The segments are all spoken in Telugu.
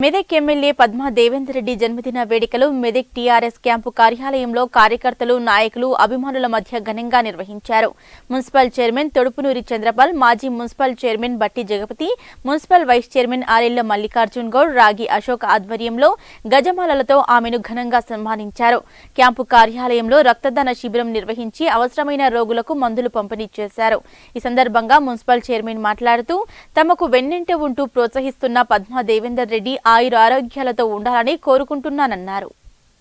మెదక్ ఎమ్మెల్యే పద్మా దేవేందర్ రెడ్డి జన్మదిన వేడుకలు మెదక్ టీఆర్ఎస్ క్యాంపు కార్యాలయంలో కార్యకర్తలు నాయకులు అభిమానుల మధ్య ఘనంగా నిర్వహించారు మున్సిపల్ చైర్మన్ తొడుపునూరి చంద్రపాల్ మాజీ municipal chairman Batti Jagapathi municipal vice chairman Arella Mallikarjun Goud Ragi Ashok ఆధ్వర్యంలో గజమాలలతో ఆమెను ఘనంగా సన్మానించారు క్యాంపు కార్యాలయంలో రక్తదాన శిబిరం నిర్వహించి అవసరమైన రోగులకు మందులు పంపిణీ చేశారు ఈ సందర్భంగా మున్సిపల్ చైర్మన్ మాట్లాడుతూ తమకు వెన్నంటే ఉంటూ ప్రోత్సహిస్తున్న పద్మా దేవేందర్ రెడ్డి ఆయుర ఆరోగ్యాలతో ఉండాలని కోరుకుంటున్నానన్నారు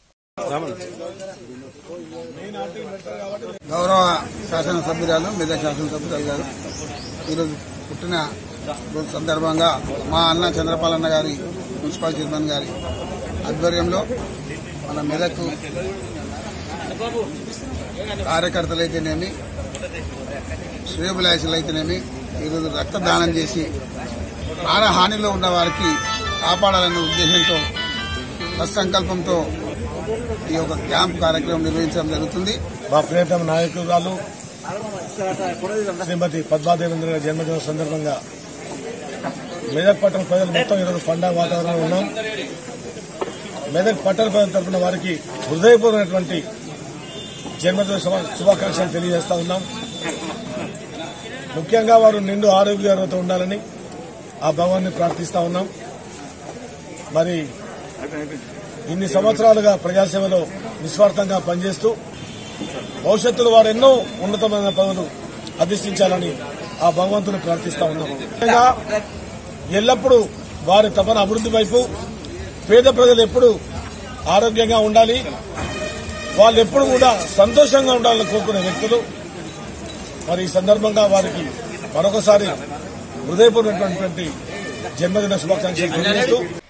గౌరవ శాసనసభ్యురాలు మెదక్ శాసనసభ్యురాలు గారు ఈరోజు పుట్టిన రోజు సందర్భంగా మా అన్న చంద్రపాలన్న గారి మున్సిపల్ చైర్మన్ గారి ఆధ్వర్యంలో మన మెదక్ కార్యకర్తలైతేనేమి శ్రేయబులాసులైతేనేమి ఈరోజు రక్తదానం చేసి ప్రాణహానిలో ఉన్న వారికి కాపాడాలనే ఉద్దేశంతో సత్సంకల్పంతో ఈ యొక్క క్యాంప్ కార్యక్రమం నిర్వహించడం జరుగుతుంది మా ప్రియతమ నాయకురాలు శ్రీమతి పద్మాదేవేంద్ర గారి జన్మదిన సందర్భంగా మెదక్ పట్టణ ప్రజలు మొత్తం ఈరోజు పండగ వాతావరణంలో ఉన్నాం మెదక్ పట్టణ ప్రజల తరఫున వారికి హృదయపూర్వమైనటువంటి జన్మదిన శుభ- శుభాకాంక్షలు తెలియజేస్తా ఉన్నాం ముఖ్యంగా వారు నిండు ఆరోగ్యంతో ఉండాలని ఆ భగవాన్ని ప్రార్థిస్తా ఉన్నాం మరి ఇన్ని సంవత్సరాలుగా ప్రజాసేవలో నిస్వార్థంగా పనిచేస్తూ భవిష్యత్తులో వారు ఎన్నో ఉన్నతమైన పదవులు అధిష్ఠించాలని ఆ భగవంతుని ప్రార్థిస్తా ఉన్నాం ముఖ్యంగా ఎల్లప్పుడూ వారి తపన అభివృద్ధి వైపు పేద ప్రజలు ఎప్పుడు ఆరోగ్యంగా ఉండాలి వాళ్ళు ఎప్పుడు కూడా సంతోషంగా ఉండాలని కోరుకునే వ్యక్తులు మరి ఈ సందర్భంగా వారికి మరొకసారి హృదయపూర్వకమైనటువంటి జన్మదిన శుభాకాంక్షలు తెలియజేస్తూ